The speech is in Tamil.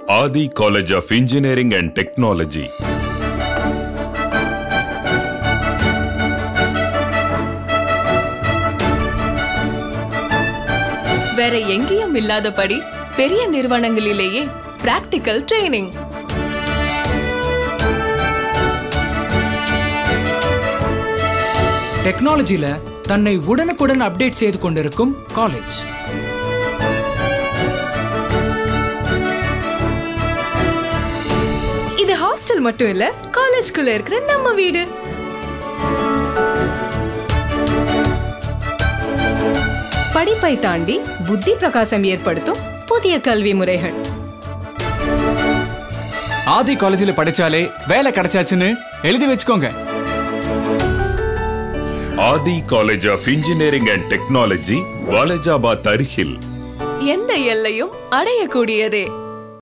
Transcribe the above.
Adi College of Engineering and Technology. வேற எங்கேயும் இல்லாதபடி பெரிய நிறுவனங்களிலேயே பிராக்டிக்கல் ட்ரைனிங் டெக்னாலஜில தன்னை உடனுக்குடன் அப்டேட் செய்து கொண்டிருக்கும் காலேஜ் இது ஹாஸ்டல் மட்டும் இல்ல காலேஜ்குள்ள இருக்கிற நம்ம வீடு படிப்பை தாண்டி புத்தி பிரகாசம் ஏற்படுத்தும் புதிய கல்வி முறைகள் ஆதி காலேஜில் படிச்சாலே வேலை கிடைச்சாச்சுன்னு எழுதி வச்சுக்கோங்க Adi College of Engineering and Technology, Walajabad அருகில் எந்த எல்லையும் அடையக்கூடியதே